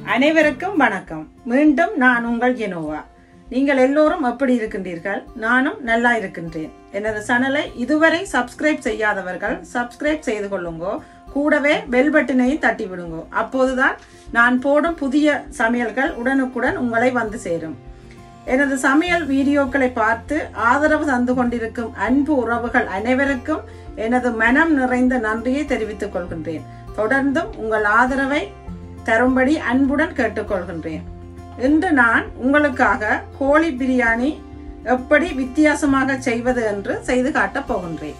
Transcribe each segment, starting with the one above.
அனைவருக்கும் வணக்கம் மீண்டும் நான் உங்கள் ஜெனோவா நீங்கள் எல்லோரும் எப்படி இருக்கின்றீர்கள் நானும் நல்லா இருக்கின்றேன் எனது சேனலை இதுவரை சப்ஸ்கிரைப் செய்யாதவர்கள் சப்ஸ்கிரைப் செய்து கொள்ளுங்கோ கூடவே பெல் பட்டினையும் தட்டி விடுங்கோ அப்போதுதான் நான் போடும் புதிய சமையல்கள் உடனுக்குடன் உங்களை வந்து சேரும் எனது சமையல் வீடியோக்களை பார்த்து ஆதரவு தந்து கொண்டிருக்கும் அன்பு உறவுகள் அனைவருக்கும் எனது மனம் நிறைந்த நன்றியை தெரிவித்துக் கொள்கின்றேன் தொடர்ந்தும் உங்கள் ஆதரவை தரும்படி அன்புடன் கேட்டுக்கொள்கின்றேன் இன்று நான் உங்களுக்காக கோழி பிரியாணி எப்படி வித்தியாசமாக செய்வது என்று செய்து காட்டப் போகின்றேன்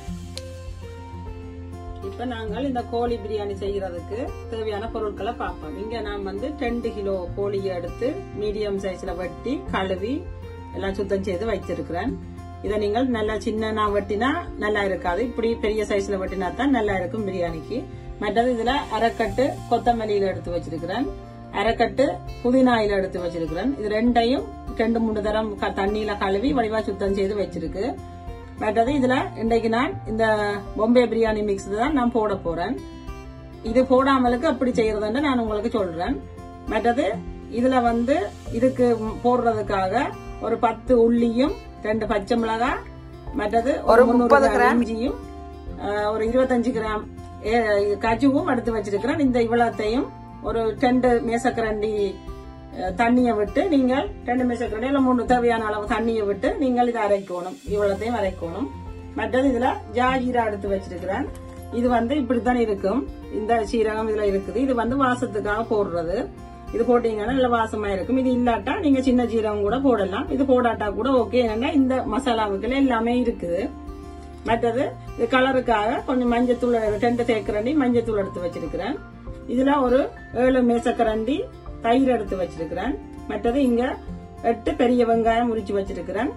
இப்ப நாங்கள் இந்த கோழி பிரியாணி செய்யறதுக்கு தேவையான பொருட்களை பார்ப்போம் இங்க நான் வந்து ரெண்டு கிலோ கோழியை எடுத்து மீடியம் சைஸ்ல வெட்டி கழுவி எல்லாம் சுத்தம் செய்து வச்சிருக்கிறேன் இதை நீங்கள் நல்லா சின்னனா வெட்டினா நல்லா இருக்காது இப்படி பெரிய சைஸ்ல வெட்டினா தான் நல்லா இருக்கும் பிரியாணிக்கு மற்றது இதுல அரைக்கட்டு கொத்தமல்லியில எடுத்து வச்சிருக்கிறேன் அரைக்கட்டு புதினாயில எடுத்து வச்சிருக்கிறேன் இது ரெண்டையும் ரெண்டு மூணு தரம் க- தண்ணியில கழுவி வடிவா சுத்தம் செய்து வச்சிருக்கு மற்றது இதுல இன்றைக்கு நான் இந்த பொம்பே பிரியாணி மிக்ஸ் தான் நான் போட போறேன் இது போடாமலுக்கு எப்படி செய்யறதுன்னு நான் உங்களுக்கு சொல்றேன் மற்றது இதுல வந்து இதுக்கு போடுறதுக்காக ஒரு பத்து உள்ளியும் ரெண்டு பச்சை மிளகாய் மற்றது ஒரு முப்பது கிராம் இஞ்சியும் அஹ், ஒரு இருபத்தஞ்சு கிராம் ஏ- கஜுவும் எடுத்து வச்சிருக்கிறேன் இந்த இவ்வளத்தையும் ஒரு ரெண்டு மேசக்கரண்டி அஹ், தண்ணியை விட்டு நீங்கள் ரெண்டு மேசக்கரண்டி இல்ல மூணு தேவையான அளவு தண்ணியை விட்டு நீங்கள் இதை அரைக்கணும் இவ்வளத்தையும் அரைக்கணும் மற்றது இதுல ஜாஜீரா எடுத்து வச்சிருக்கிறேன் இது வந்து இப்படித்தான் இருக்கும் இந்த சீரகம் இதுல இருக்குது இது வந்து வாசத்துக்காக போடுறது இது போட்டீங்கன்னா நல்ல வாசமா இருக்கும் இது இல்லாட்டா நீங்க சின்ன ஜீரகம் கூட போடலாம் இது போடாட்டா கூட ஓகே ஏன்னா இந்த மசாலாவுக்குள்ள எல்லாமே இருக்குது மற்றது இது கலருக்காக கொஞ்சம் மஞ்சத்தூள் ரெண்டு தேக்கரண்டி மஞ்சத்தூள் எடுத்து வச்சிருக்கிறேன் இதுல ஒரு ஏழு மேசக்கரண்டி தயிர் எடுத்து வச்சிருக்கிறேன் மற்றது இங்க எட்டு பெரிய வெங்காயம் உரிச்சு வச்சிருக்கிறேன்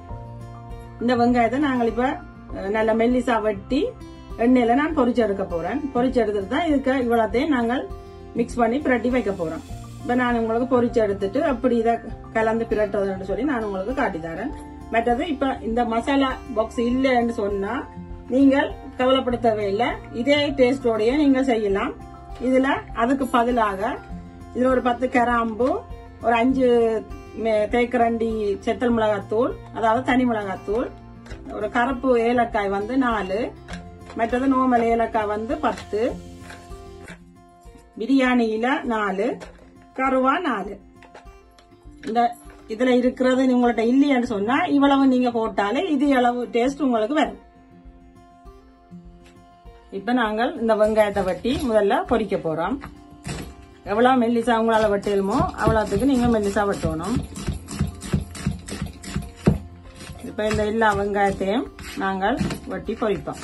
இந்த வெங்காயத்தை நாங்கள் இப்ப அஹ், நல்ல மெல்லிசா வெட்டி எண்ணெயில நான் பொரிச்சு எடுக்க போறேன் பொரிச்சு எடுத்துட்டு தான் இதுக்கு இவ்வளத்தையும் நாங்கள் மிக்ஸ் பண்ணி பிரட்டி வைக்க போறோம் இப்ப நான் உங்களுக்கு பொரிச்சு எடுத்துட்டு அப்படி இதை கலந்து பிரட்டுறதுன்னு சொல்லி நான் உங்களுக்கு காட்டி தரேன் மற்றது இப்ப இந்த மசாலா பாக்ஸ் இல்லைன்னு சொன்னா நீங்கள் கவலைப்பட தேவையில்லை இதே டேஸ்டோடய நீங்கள் செய்யலாம் இதுல அதுக்கு பதிலாக இதுல ஒரு பத்து கிராம்பு ஒரு அஞ்சு மே- தேக்கரண்டி செத்தல் மிளகாத்தூள் அதாவது தனி மிளகாத்தூள் ஒரு கருப்பு ஏலக்காய் வந்து நாலு மற்றது நோமல் ஏலக்காய் வந்து பத்து பிரியாணியில நாலு கருவா நாலு இந்த இதுல இருக்கிறது உங்கள்ட்ட இல்லையான்னு சொன்னா இவ்வளவு நீங்க போட்டாலே இது அளவு டேஸ்ட் உங்களுக்கு வரும் இப்ப நாங்கள் இந்த வெங்காயத்தை வெட்டி முதல்ல பொரிக்க போறோம் எவ்வளவு மெல்லிசா உங்களால வெட்டலுமோ அவ்வளவுக்கு நீங்க மெல்லிசா வெட்டணும் இப்ப இந்த எல்லா வெங்காயத்தையும் நாங்கள் வெட்டி பொரிப்போம்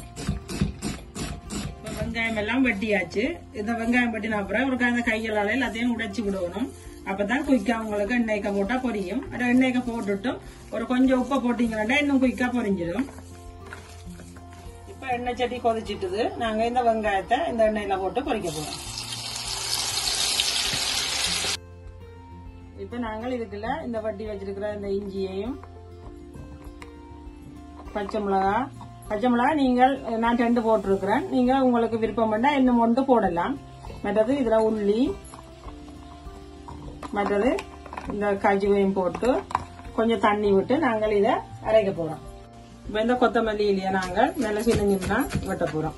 இப்ப வெங்காயம் எல்லாம் வெட்டியாச்சு இந்த வெங்காயம் வெட்டின அப்புறம் ஒரு அந்த கைகளால எல்லாத்தையும் உடைச்சு விடணும் அப்பதான் குயிக்கா உங்களுக்கு எண்ணெய்க்க போட்டா பொரியும் அது எண்ணெய்க்க போட்டுட்டும் ஒரு கொஞ்சம் உப்பை போட்டீங்கன்னா இன்னும் குயிக்கா பொரிஞ்சிடும் இப்ப எண்ணெய் சட்டி கொதிச்சிட்டுது நாங்க இந்த வெங்காயத்தை இந்த எண்ணெயில போட்டு பொரிக்க போறோம் இப்ப நாங்கள் இதுக்குள்ள இந்த வட்டி வச்சிருக்கிற இந்த இஞ்சியையும் பச்சை மிளகா பச்சை மிளகா நீங்கள் நான் ரெண்டு போட்டிருக்கிறேன் நீங்க உங்களுக்கு விருப்பம் பண்ணா இன்னும் ஒன்று போடலாம் மற்றது இதுல உள்ளி மற்றது இந்த கஜுவையும் போட்டு கொஞ்சம் தண்ணி விட்டு நாங்கள் இதை அரைக்க போறோம் இப்ப இந்த கொத்தமல்லி இல்லையா நாங்கள் நல்ல சின்னஞ்சின்னா வெட்ட போறோம்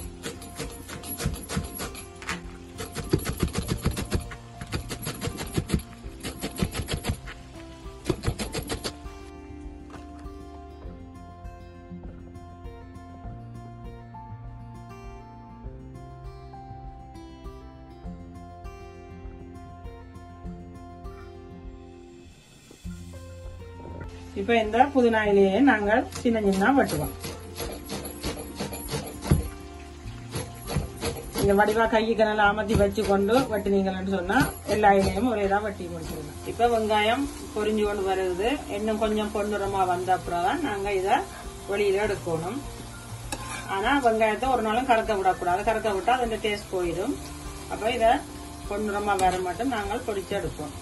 இப்ப இந்த புதினா இலையை நாங்கள் சின்ன சின்ன வெட்டுவோம் இந்த வடிவா கைக்கு நல்லா அமர்த்தி வச்சு கொண்டு வெட்டினீங்கன்னு சொன்னா எல்லா இலையும் ஒரே தான் வெட்டி முடிச்சிடலாம் இப்ப வெங்காயம் பொரிஞ்சு கொண்டு வருது இன்னும் கொஞ்சம் பொன்னிறமா வந்த அப்புறம் தான் நாங்க இத வெளியில எடுக்கணும் ஆனா வெங்காயத்தை ஒரு நாளும் கறக்க விடக்கூடாது கறக்க விட்டா அதோட டேஸ்ட் போயிடும் அப்ப இத பொன்னிறமா வர மட்டும் நாங்கள் பொரிச்சு எடுப்போம்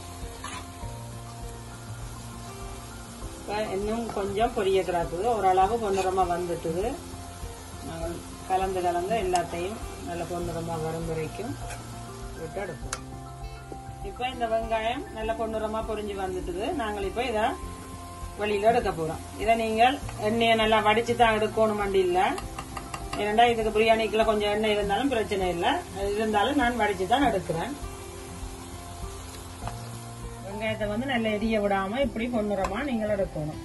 இப்ப இன்னும் கொஞ்சம் பொரிய கிடக்குது ஓரளவு பொன்னிறமா வந்துட்டுது நாங்கள் கலந்து கலந்து எல்லாத்தையும் நல்ல பொன்னிறமா வரும் வரைக்கும் விட்டு எடுப்போம் இப்போ இந்த வெங்காயம் நல்ல பொன்னிறமா பொரிஞ்சு வந்துட்டுது நாங்கள் இப்போ இதை வெளியில எடுக்க போறோம் இதை நீங்கள் எண்ணெயை நல்லா வடிச்சு தான் எடுக்கணும் வண்டி இல்ல ஏன்னா இதுக்கு பிரியாணிக்குள்ள கொஞ்சம் எண்ணெய் இருந்தாலும் பிரச்சனை இல்லை இருந்தாலும் நான் வடிச்சு தான் எடுக்கிறேன் வெங்காயத்தை வந்து நல்ல எரிய விடாம இப்படி பொன்னிறமா நீங்கள் எடுக்கணும்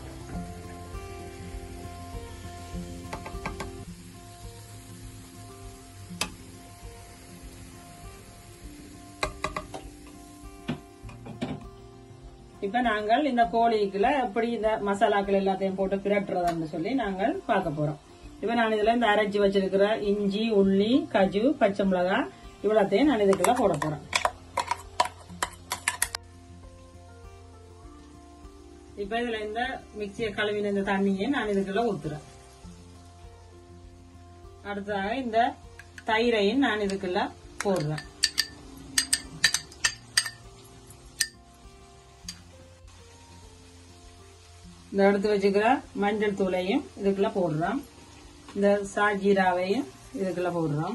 இப்ப நாங்கள் இந்த கோழிக்குள்ள எப்படி இந்த மசாலாக்கள் எல்லாத்தையும் போட்டு பிரட்டுறதுன்னு சொல்லி நாங்கள் பார்க்க போறோம் இப்ப நான் இதுல இந்த அரைச்சி வச்சிருக்கிற இஞ்சி உள்ளி கஜு பச்சை மிளகாய் இவ்வளத்தையும் நான் இதுக்குள்ள போட போறேன் இப்ப இதுல இந்த மிக்சியை கழுவின இந்த தண்ணியை நான் இதுக்குள்ள ஊத்துறேன் அடுத்ததாக இந்த தயிரையும் நான் இதுக்குள்ள போடுறேன் இந்த எடுத்து வச்சுக்கிற மஞ்சள் தூளையும் இதுக்குள்ள போடுறோம் இந்த சாஜீராவையும் இதுக்குள்ள போடுறோம்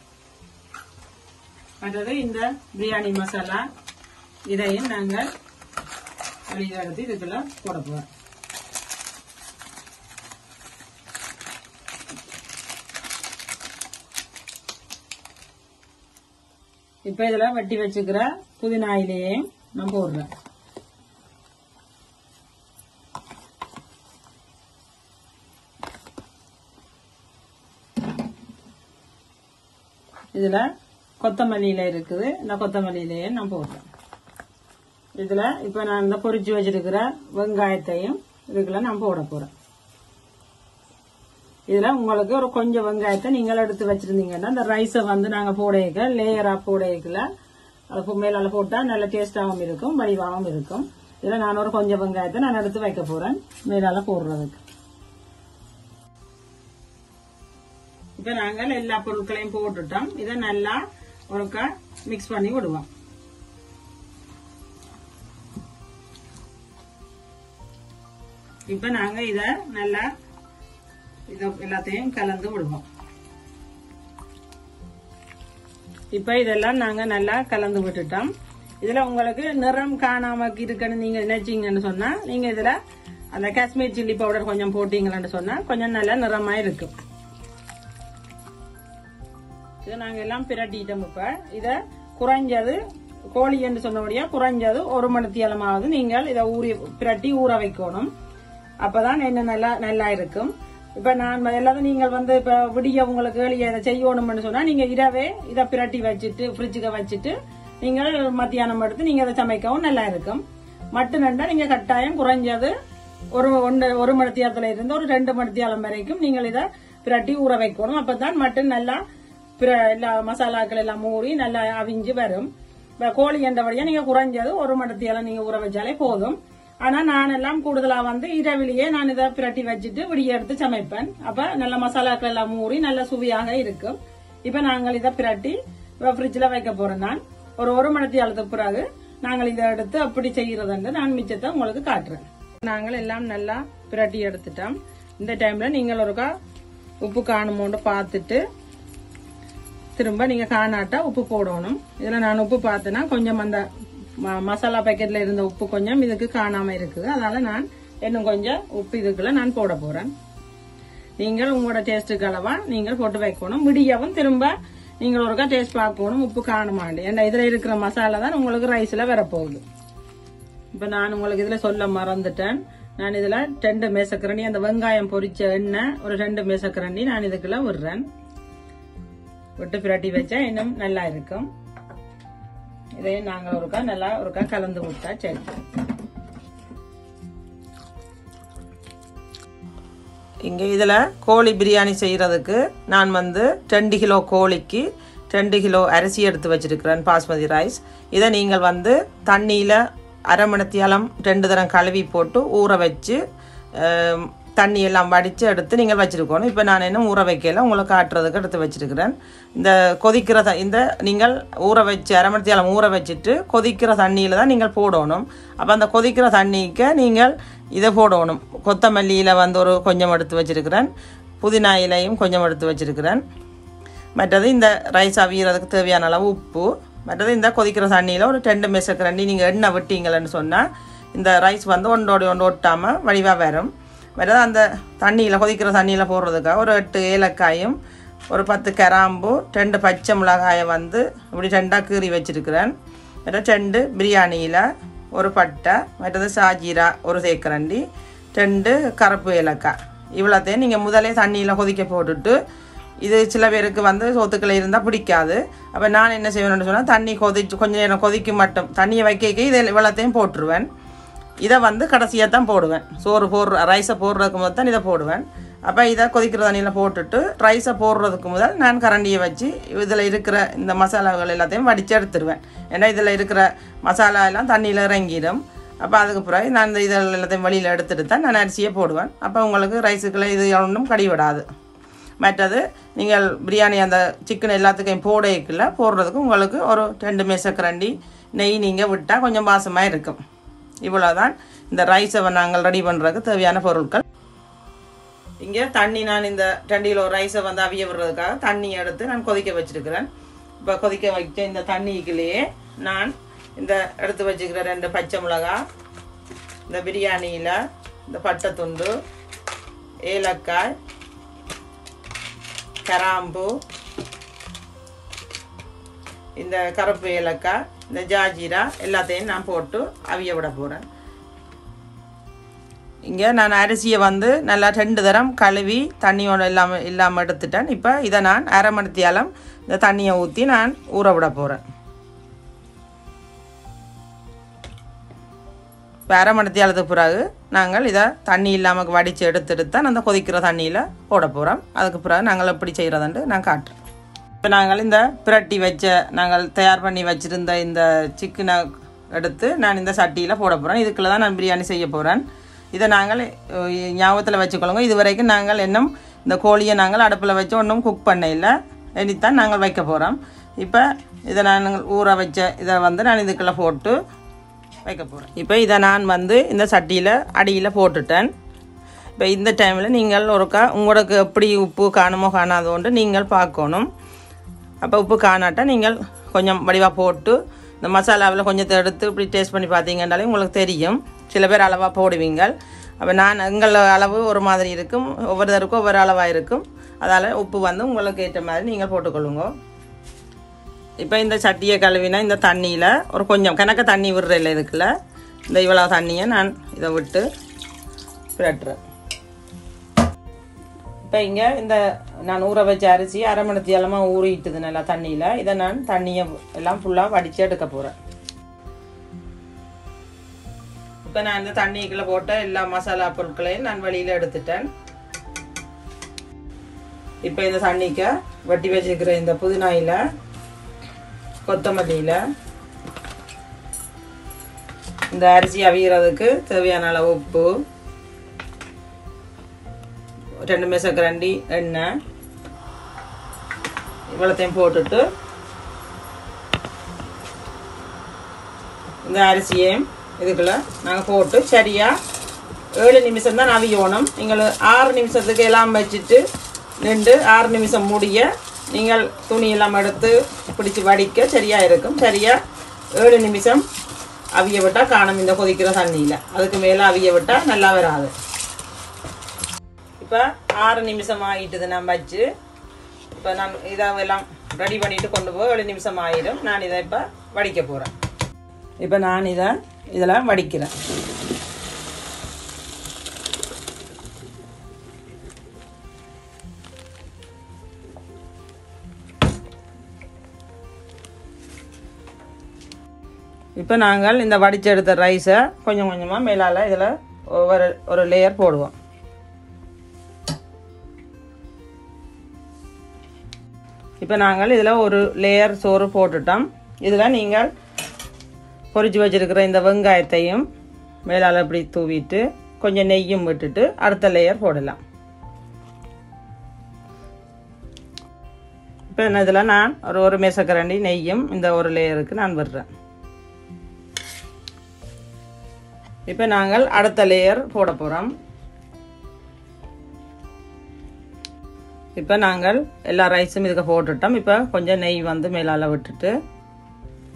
மற்றது இந்த பிரியாணி மசாலா இதையும் நாங்கள் வெளியில எடுத்து இதுக்குள்ள போட போறோம் இப்ப இதுல வெட்டி வச்சுக்கிற புதினா இலையையும் நான் போடுறேன் இதுல கொத்தமல்லி இலை இருக்குது இந்த கொத்தமல்லி இலையை நான் போடுறேன் இதுல இப்ப நான் இந்த பொரிச்சு வச்சிருக்கிற வெங்காயத்தையும் இதுக்குள்ள நான் போட போறேன் இதுல உங்களுக்கு ஒரு கொஞ்சம் வெங்காயத்தை நீங்கள் எடுத்து வச்சிருந்தீங்கன்னா இந்த ரைஸை வந்து நாங்க போடையக்க லேயரா போடையக்கல அது மேலால போட்டா நல்ல டேஸ்டாகவும் இருக்கும் வடிவாகவும் இருக்கும் இதுல நான் ஒரு கொஞ்சம் வெங்காயத்தை நான் எடுத்து வைக்க போறேன் மேலால போடுறதுக்கு இப்ப நாங்கள் எல்லா பொருட்களையும் போட்டுட்டோம் இதை நல்லா ஒருக்கா மிக்ஸ் பண்ணி விடுவோம் இப்ப நாங்க இத நல்லா இத எல்லாத்தையும் கலந்து விடுவோம் இப்ப இதெல்லாம் நாங்க நல்லா கலந்து விட்டுட்டோம் இதுல உங்களுக்கு நிறம் காணாம இருக்குன்னு நீங்க நினைச்சீங்கன்னு சொன்னா நீங்க இதுல அந்த காஷ்மீர் சில்லி பவுடர் கொஞ்சம் போட்டீங்கன்னு சொன்னா கொஞ்சம் நல்லா நிறமா இருக்கும் இதை நாங்க எல்லாம் பிரட்டிட்டோம் இப்ப இத குறைஞ்சது கோழி என்று சொன்னபடியா குறைஞ்சது ஒரு மணித்தியாலமாவது நீங்கள் இதை ஊறி பிரட்டி ஊற வைக்கணும் அப்பதான் என்ன நல்லா நல்லா இருக்கும் இப்ப நான் எல்லாரும் நீங்கள் வந்து இப்ப விடிய உங்களுக்கு ஏழிய இதை செய்யணும்னு சொன்னா நீங்க இரவே இதை பிரட்டி வச்சுட்டு ஃப்ரிட்ஜுக்கு வச்சுட்டு நீங்கள் மத்தியானம் எடுத்து நீங்க அதை சமைக்கவும் நல்லா இருக்கும் மட்டு நண்டா நீங்க கட்டாயம் குறைஞ்சது ஒரு ஒன்று ஒரு மணித்தியாலத்துல இருந்து ஒரு ரெண்டு மணித்தியாலம் வரைக்கும் நீங்கள் இதை பிரட்டி ஊற வைக்கணும் அப்பதான் மட்டன் நல்லா பிற எல்லா மசாலாக்கள் எல்லாம் ஊறி நல்லா அவிஞ்சு வரும் இப்ப கோழி என்றபடியா நீங்க குறைஞ்சது ஒரு மடத்தியெல்லாம் நீங்க ஊற வச்சாலே போதும் ஆனா நான் எல்லாம் கூடுதலா வந்து இரவிலேயே நான் இதை பிரட்டி வச்சுட்டு விடிய எடுத்து சமைப்பேன் அப்ப நல்ல மசாலாக்கள் எல்லாம் ஊறி நல்ல சுவையாக இருக்கும் இப்ப நாங்கள் இதை பிரட்டி ஃப்ரிட்ஜ்ல வைக்க போறோம் நான் ஒரு ஒரு மணித்தியாலத்துக்கு பிறகு நாங்கள் இதை எடுத்து அப்படி செய்யறதுன்னு நான் மிச்சத்தை உங்களுக்கு காட்டுறேன் நாங்கள் எல்லாம் நல்லா பிரட்டி எடுத்துட்டோம் இந்த டைம்ல நீங்கள் ஒருக்கா உப்பு காணுமோன்னு பார்த்துட்டு திரும்ப நீங்க காணாட்டா உப்பு போடணும் இதுல நான் உப்பு பார்த்தேன்னா கொஞ்சம் அந்த ம- மசாலா பேக்கெட்ல இருந்த உப்பு கொஞ்சம் இதுக்கு காணாம இருக்குது அதனால நான் இன்னும் கொஞ்சம் உப்பு இதுக்குள்ள நான் போட போறேன் நீங்கள் உங்களோட டேஸ்ட்டுக்கு அளவா நீங்கள் போட்டு வைக்கணும் விடியவும் திரும்ப நீங்கள் ஒருக்கா டேஸ்ட் பார்க்கணும் உப்பு காணுமாண்டு ஏன்னா இதுல இருக்கிற மசாலா தான் உங்களுக்கு ரைஸ்ல வரப்போகுது இப்ப நான் உங்களுக்கு இதுல சொல்ல மறந்துட்டேன் நான் இதுல ரெண்டு மேசக்கரண்டி அந்த வெங்காயம் பொரிச்ச எண்ணெய் ஒரு ரெண்டு மேசக்கரண்டி நான் இதுக்குள்ள விடுறேன் விட்டு பிரட்டி வச்சா இன்னும் நல்லா இருக்கும் இதையும் நாங்கள் ஒருக்கா நல்லா ஒருக்கா கலந்து விட்டா சரி இங்கே இதில் கோழி பிரியாணி செய்கிறதுக்கு நான் வந்து ரெண்டு கிலோ கோழிக்கு ரெண்டு கிலோ அரிசி எடுத்து வச்சிருக்கிறேன் பாஸ்மதி ரைஸ் இதை நீங்கள் வந்து தண்ணியில் அரை மணித்தியாலம் ரெண்டு தரம் கழுவி போட்டு ஊற வச்சு ஆம், தண்ணி எல்லாம் வடித்து எடுத்து நீங்கள் வச்சிருக்கணும் இப்போ நான் இன்னும் ஊற வைக்கல உங்களுக்கு காட்டுறதுக்கு எடுத்து வச்சிருக்கிறேன் இந்த கொதிக்கிற த இந்த நீங்கள் ஊற வச்சு அரை மணித்தியாலம் ஊற வச்சுட்டு கொதிக்கிற தண்ணியில் தான் நீங்கள் போடணும் அப்போ அந்த கொதிக்கிற தண்ணிக்கு நீங்கள் இதை போடணும் கொத்தமல்லியில் வந்து ஒரு கொஞ்சம் எடுத்து வச்சிருக்கிறேன் புதினா இலையும் கொஞ்சம் எடுத்து வச்சிருக்கிறேன் மற்றது இந்த ரைஸ் அவியறதுக்கு தேவையான அளவு உப்பு மற்றது இந்த கொதிக்கிற தண்ணியில் ஒரு ரெண்டு மேசக்கரண்டி நீங்கள் எண்ணெய் விட்டீங்களன்னு சொன்னால் இந்த ரைஸ் வந்து ஒன்றோட ஒன்று ஒட்டாமல் வடிவாக வரும் மற்றது அந்த தண்ணியில் கொதிக்கிற தண்ணியில் போடுறதுக்காக ஒரு எட்டு ஏலக்காயும் ஒரு பத்து கிராம்பு ரெண்டு பச்சை மிளகாயை வந்து இப்படி ரெண்டாக கீறி வச்சிருக்கிறேன் மற்ற ரெண்டு பிரியாணியில் ஒரு பட்டை மற்றது சாஜீரா ஒரு தேக்கரண்டி ரெண்டு கருப்பு ஏலக்காய் இவ்வளோத்தையும் நீங்கள் முதலே தண்ணியில் கொதிக்க போட்டுட்டு இது சில பேருக்கு வந்து சோத்துக்களை இருந்தால் பிடிக்காது அப்போ நான் என்ன செய்வேன்னு சொன்னால் தண்ணி கொதிச்சு கொஞ்சம் நேரம் கொதிக்க மட்டும் தண்ணியை வைக்க இதை இவ்வளோத்தையும் போட்டுருவேன் இதை வந்து கடைசியாக தான் போடுவேன் சோறு போடுற ரைஸை போடுறதுக்கு முதல் தான் இதை போடுவேன் அப்போ இதை கொதிக்கிற தண்ணியில் போட்டுட்டு ரைஸை போடுறதுக்கு முதல் நான் கரண்டியை வச்சு இதில் இருக்கிற இந்த மசாலாக்கள் எல்லாத்தையும் வடித்து எடுத்துருவேன் ஏன்னா இதில் இருக்கிற மசாலா எல்லாம் தண்ணியில் இறங்கிடும் அப்போ அதுக்கு பிறகு நான் இந்த இதில் எல்லாத்தையும் வெளியில் எடுத்துட்டு தான் நான் அரிசியை போடுவேன் அப்போ உங்களுக்கு ரைஸுக்குள்ள இது ஒன்றும் கடிவிடாது மற்றது நீங்கள் பிரியாணி அந்த சிக்கன் எல்லாத்துக்கும் போடைக்குள்ள போடுறதுக்கு உங்களுக்கு ஒரு ரெண்டு மேசக்கரண்டி நெய் நீங்கள் விட்டால் கொஞ்சம் வாசமாக இருக்கும் இவ்வளோதான் இந்த ரைஸை நாங்கள் ரெடி பண்ணுறதுக்கு தேவையான பொருட்கள் இங்கே தண்ணி நான் இந்த ரெண்டு கிலோ ரைஸை வந்து அவிய விடுறதுக்காக தண்ணி எடுத்து நான் கொதிக்க வச்சிருக்கிறேன் இப்போ கொதிக்க வைக்க இந்த தண்ணிக்குள்ளேயே நான் இந்த எடுத்து வச்சுக்கிற ரெண்டு பச்சை மிளகாய் இந்த பிரியாணியில் இந்த பட்டை துண்டு ஏலக்காய் கிராம்பு இந்த கருப்பு ஏலக்காய் இந்த ஜாஜீரா எல்லாத்தையும் நான் போட்டு அவிய விட போகிறேன் இங்கே நான் அரிசியை வந்து நல்லா ரெண்டு தரம் கழுவி தண்ணியோட இல்லாமல் இல்லாமல் எடுத்துட்டேன் இப்போ இதை நான் அரை மணித்தியாலம் இந்த தண்ணியை ஊற்றி நான் ஊற விட போகிறேன் இப்போ அரை மணித்தியாலத்துக்கு பிறகு நாங்கள் இதை தண்ணி இல்லாமல் வடித்து எடுத்துட்டு தான் அந்த கொதிக்கிற தண்ணியில் போட போகிறோம் அதுக்கு பிறகு நாங்கள் எப்படி செய்கிறதுன்ட்டு நான் காட்டுறேன் இப்போ நாங்கள் இந்த பிரட்டி வச்ச நாங்கள் தயார் பண்ணி வச்சுருந்த இந்த சிக்கனை எடுத்து நான் இந்த சட்டியில் போட போகிறேன் இதுக்குள்ள தான் நான் பிரியாணி செய்ய போகிறேன் இதை நாங்கள் அஹ், ஞாபகத்தில் வச்சுக்கொள்ளுங்க இது வரைக்கும் நாங்கள் இன்னும் இந்த கோழியை நாங்கள் அடுப்பில் வச்சு ஒன்றும் குக் பண்ண இல்லை இனித்தான் நாங்கள் வைக்க போகிறோம் இப்போ இதை நாங்கள் ஊற வச்ச இதை வந்து நான் இதுக்குள்ளே போட்டு வைக்க போகிறேன் இப்போ இதை நான் வந்து இந்த சட்டியில் அடியில் போட்டுட்டேன் இப்போ இந்த டைமில் நீங்கள் ஒருக்கா உங்களுக்கு எப்படி உப்பு காணுமோ காணாதோன்ட்டு நீங்கள் பார்க்கணும் அப்போ உப்பு காணாட்டா நீங்கள் கொஞ்சம் வடிவாக போட்டு இந்த மசாலாவில் கொஞ்சத்தை எடுத்து இப்படி டேஸ்ட் பண்ணி பார்த்தீங்கன்னாலே உங்களுக்கு தெரியும் சில பேர் அளவாக போடுவீங்க அப்போ நான் எங்கள் அளவு ஒரு மாதிரி இருக்கும் ஒவ்வொருத்தருக்கும் ஒவ்வொரு அளவாக இருக்கும் அதால் உப்பு வந்து உங்களுக்கு ஏற்ற மாதிரி நீங்கள் போட்டுக்கொள்ளுங்க இப்போ இந்த சட்டியை கழுவினா இந்த தண்ணியில் ஒரு கொஞ்சம் கணக்க தண்ணி விடுறதில்ல இதுக்குள்ள இந்த இவ்வளோ தண்ணியை நான் இதை விட்டு பிரட்டுறேன் இப்போ இங்கே இந்த நான் ஊற வச்ச அரிசி அரை மணி தேலமாக ஊறிட்டுது நல்லா தண்ணியில் இதை நான் தண்ணியை எல்லாம் ஃபுல்லாக வடித்து எடுக்க போகிறேன் இப்போ நான் இந்த தண்ணிக்குள்ளே போட்ட எல்லா மசாலா பொருட்களையும் நான் வெளியில் எடுத்துட்டேன் இப்போ இந்த தண்ணிக்கு வட்டி வச்சிருக்கிற இந்த புதினாயில் கொத்தமல்லியில் இந்த அரிசி அவிகிறதுக்கு தேவையான அளவு உப்பு ரெண்டு மேசக்கரண்டி எண்ணெய் இவ்வளோத்தையும் போட்டுட்டு இந்த அரிசியையும் இதுக்குள்ள நாங்கள் போட்டு சரியாக ஏழு நிமிஷம் தான் அவியணும் நீங்கள் ஆறு நிமிஷத்துக்கு எல்லாம் வச்சுட்டு நின்று ஆறு நிமிஷம் முடிய நீங்கள் துணி எல்லாம் எடுத்து பிடிச்சி வடிக்க சரியாக இருக்கும் சரியாக ஏழு நிமிஷம் அவிய விட்டால் காணும் இந்த கொதிக்கிற தண்ணியில் அதுக்கு மேலே அவிய விட்டால் நல்லா வராது இப்போ ஆறு நிமிஷம் ஆகிட்டுது நான் வச்சு இப்போ நான் இதை எல்லாம் ரெடி பண்ணிட்டு கொண்டு போய் ஏழு நிமிஷம் ஆயிடும் நான் இதை இப்போ வடிக்க போகிறேன் இப்போ நான் இதை இதில் வடிக்கிறேன் இப்போ நாங்கள் இந்த வடிச்சு எடுத்த ரைஸை கொஞ்சம் கொஞ்சமாக மேலால் இதில் ஒவ்வொரு ஒரு லேயர் போடுவோம் இப்போ நாங்கள் இதில் ஒரு லேயர் சோறு போட்டுட்டோம் இதில் நீங்கள் பொரிச்சு வச்சிருக்கிற இந்த வெங்காயத்தையும் மேலால் இப்படி தூவிட்டு கொஞ்சம் நெய்யும் விட்டுட்டு அடுத்த லேயர் போடலாம் இப்போ என்ன இதில் நான் ஒரு ஒரு மேசக்கரண்டி நெய்யும் இந்த ஒரு லேயருக்கு நான் விடுறேன் இப்போ நாங்கள் அடுத்த லேயர் போட போகிறோம் இப்போ நாங்கள் எல்லா ரைஸும் இதுக்கு போட்டுட்டோம் இப்போ கொஞ்சம் நெய் வந்து மேலால் விட்டுட்டு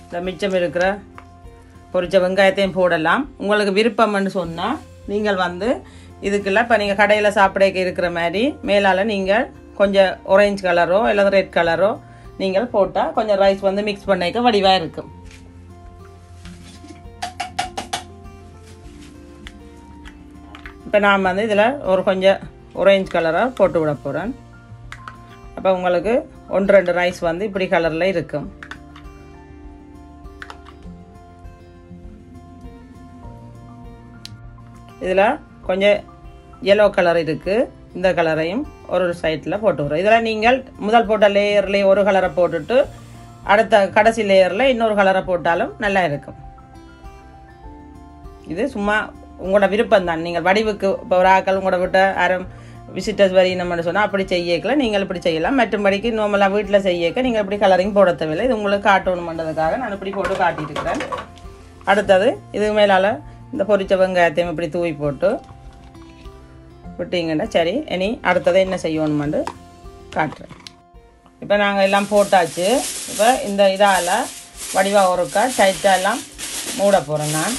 இந்த மிச்சம் இருக்கிற பொரிச்ச வெங்காயத்தையும் போடலாம் உங்களுக்கு விருப்பம்னு சொன்னால் நீங்கள் வந்து இதுக்கெல்லாம் இப்போ நீங்கள் கடையில் சாப்பிட இருக்கிற மாதிரி மேலால் நீங்கள் கொஞ்சம் orange கலரோ அல்லது ரெட் கலரோ நீங்கள் போட்டால் கொஞ்சம் ரைஸ் வந்து மிக்ஸ் பண்ணிக்க வடிவாக இருக்கும் இப்போ நான் வந்து இதில் ஒரு கொஞ்சம் orange கலராக போட்டு விட போகிறேன் அப்போ உங்களுக்கு ஒன்று ரெண்டு ரைஸ் வந்து இப்படி கலரில் இருக்கும் இதில் கொஞ்சம் yellow கலர் இருக்குது இந்த கலரையும் ஒரு சைடில் போட்டு விடுறோம் இதில் நீங்கள் முதல் போட்ட லேயர்லேயே ஒரு கலரை போட்டுட்டு அடுத்த கடைசி லேயரில் இன்னொரு கலரை போட்டாலும் நல்லா இருக்கும் இது சும்மா உங்களோட விருப்பம் தான் நீங்கள் வடிவுக்கு இப்போ ஒரு ஆக்கள் உங்களோட விட்ட அரம் விசிட்டர்ஸ் வரையணும்னு சொன்னால் அப்படி செய்யக்கல நீங்கள் இப்படி செய்யலாம் மற்றும்படிக்கு நார்மலாக வீட்டில் செய்யக்க நீங்கள் இப்படி கலரிங் போட தேவையில்லை இது உங்களுக்கு காட்டணுமன்றதுக்காக நான் இப்படி போட்டு காட்டியிருக்கிறேன் அடுத்தது இது மேலால் இந்த பொரிச்ச வெங்காயத்தையும் இப்படி தூவி போட்டு விட்டீங்கன்னா சரி இனி அடுத்ததை என்ன செய்யணுமெண்டு காட்டுறேன் இப்போ நாங்கள் எல்லாம் போட்டாச்சு இப்போ இந்த இதால் வடிவாக ஒருக்கா டைட்டாக எல்லாம் மூட போகிறேன் நான்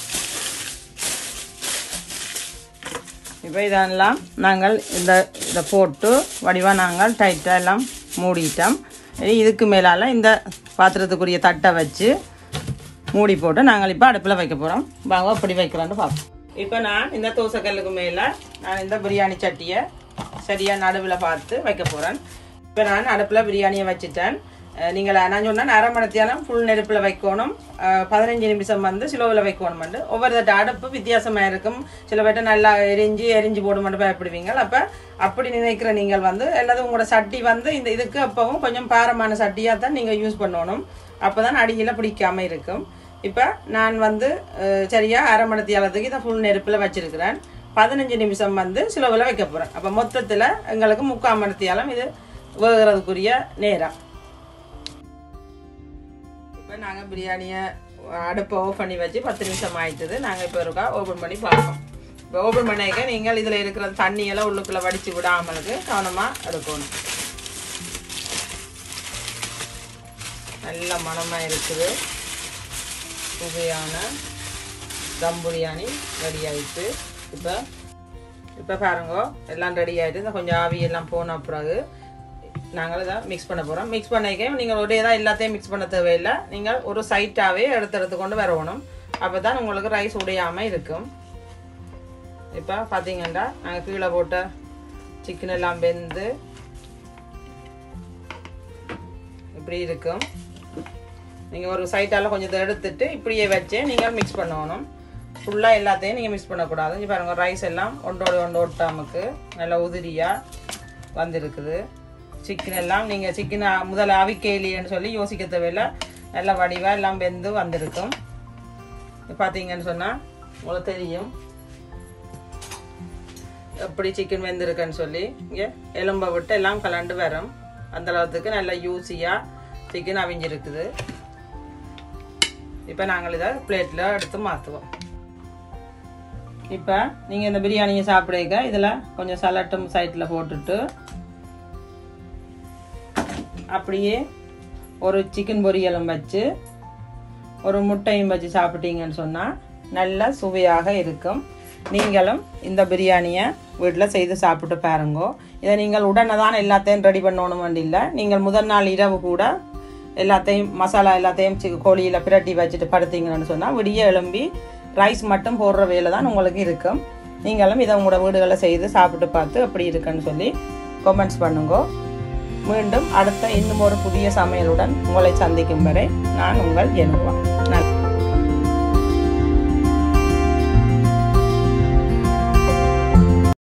இப்போ இதெல்லாம் நாங்கள் இந்த இதை போட்டு வடிவாக நாங்கள் டைட்டாக எல்லாம் மூடிட்டோம் இனி இதுக்கு மேலால் இந்த பாத்திரத்துக்குரிய தட்டை வச்சு மூடி போட்டு நாங்கள் இப்போ அடுப்பில் வைக்க போகிறோம் வாங்க அப்படி வைக்கிறோன்னு பார்ப்போம் இப்போ நான் இந்த தோசைக்கல்லுக்கு மேலே நான் இந்த பிரியாணி சட்டியை சரியாக நடுவில் பார்த்து வைக்க போகிறேன் இப்போ நான் அடுப்பில் பிரியாணியை வச்சுட்டேன் அஹ் நீங்கள் நான் சொன்னேன் அரை மணத்தியாலும் ஃபுல் நெருப்பில் வைக்கணும் அஹ் பதினஞ்சு நிமிஷம் வந்து சிலோவில் வைக்கணுமெண்டு ஒவ்வொரு தட்ட அடுப்பு வித்தியாசமாக இருக்கும் சில பேர்ட்ட நல்லா எரிஞ்சு எரிஞ்சு போடுமெண்டு பயப்படுவீங்க அப்போ அப்படி நினைக்கிற நீங்கள் வந்து அல்லது உங்களோட சட்டி வந்து இந்த இதுக்கு அப்பவும் கொஞ்சம் பாரமான சட்டியாக தான் நீங்கள் யூஸ் பண்ணணும் அப்போ தான் அடியில் பிடிக்காம இருக்கும் இப்போ நான் வந்து அஹ், சரியா அரை மணத்தியாலத்துக்கு இதை ஃபுல் நெருப்பில் வச்சிருக்கிறேன் பதினஞ்சு நிமிஷம் வந்து சிலவில் வைக்க போகிறேன் அப்போ மொத்தத்தில் எங்களுக்கு முக்கால் மணத்தியாலம் இது வேகிறதுக்குரிய நேரம் இப்போ நாங்கள் பிரியாணியை அடுப்பை ஓஃப் பண்ணி வச்சு பத்து நிமிஷம் ஆயிட்டுது நாங்கள் இப்போ இருக்கா ஓப்பன் பண்ணி பார்ப்போம் இப்போ ஓப்பன் பண்ணிக்க நீங்கள் இதில் இருக்கிற தண்ணியெல்லாம் உள்ளுக்குள்ளே வடித்து விடாமலுக்கு கவனமாக எடுக்கணும் நல்ல மணமாக இருக்குது சுவையான தம் பிரியாணி ரெடி ஆயிடுச்சு இப்போ இப்போ பாருங்க எல்லாம் ரெடி ஆயிட்டு இந்த கொஞ்சம் ஆவி எல்லாம் போன பிறகு நாங்கள் இதை மிக்ஸ் பண்ண போகிறோம் மிக்ஸ் பண்ணிக்க நீங்கள் ஒரே தான் எல்லாத்தையும் மிக்ஸ் பண்ண தேவையில்லை நீங்கள் ஒரு சைட்டாகவே எடுத்து எடுத்து கொண்டு வரணும் அப்போ தான் உங்களுக்கு ரைஸ் உடையாமல் இருக்கும் இப்போ பார்த்தீங்கன்னா நாங்கள் கீழே போட்ட சிக்கன் எல்லாம் வெந்து இப்படி இருக்கும் நீங்கள் ஒரு சைட்டால் கொஞ்சம் இதை எடுத்துட்டு இப்படியே வச்சு நீங்கள் மிக்ஸ் பண்ணணும் ஃபுல்லாக எல்லாத்தையும் நீங்கள் மிக்ஸ் பண்ணக்கூடாது இங்கே பாருங்கள் ரைஸ் எல்லாம் ஒன்றோட ஒன்று ஒட்டாமக்கு நல்லா உதிரியாக வந்திருக்குது சிக்கன் எல்லாம் நீங்கள் சிக்கன் முதல்ல அவிக்கையிலேன்னு சொல்லி யோசிக்க தேவையில்லை நல்லா வடிவாக எல்லாம் வெந்து வந்திருக்கும் பார்த்தீங்கன்னு சொன்னால் உங்களுக்கு தெரியும் எப்படி சிக்கன் வெந்திருக்குன்னு சொல்லி இங்கே எலும்பை விட்டு எல்லாம் கலண்டு வரும் அந்த அளவுக்கு நல்லா யூஸியாக சிக்கன் அவிஞ்சிருக்குது இப்போ நாங்கள் இதை பிளேட்டில் எடுத்து மாற்றுவோம் இப்போ நீங்கள் இந்த பிரியாணியை சாப்பிடுங்க இதில் கொஞ்சம் சலட்டும் சைட்டில் போட்டுட்டு அப்படியே ஒரு சிக்கன் பொரியலும் வச்சு ஒரு முட்டையும் வச்சு சாப்பிட்டீங்கன்னு சொன்னால் நல்ல சுவையாக இருக்கும் நீங்களும் இந்த பிரியாணியை வீட்டில் செய்து சாப்பிட்டு பாருங்கோ இதை நீங்கள் உடனே தான் எல்லாத்தையும் ரெடி பண்ணணும் இல்லை நீங்கள் முதல் நாள் இரவு கூட எல்லாத்தையும் மசாலா எல்லாத்தையும் சி- கோழியில் பிரட்டி வச்சுட்டு படுத்தீங்கன்னு சொன்னால் விடிய எழும்பி ரைஸ் மட்டும் போடுற வேலை தான் உங்களுக்கு இருக்கும் நீங்களும் இதை உங்களோட வீடுகளில் செய்து சாப்பிட்டு பார்த்து எப்படி இருக்குன்னு சொல்லி கமெண்ட்ஸ் பண்ணுங்க மீண்டும் அடுத்த இன்னும் ஒரு புதிய சமையலுடன் உங்களை சந்திக்கும் வரை நான் உங்கள் எனுவா நன்றி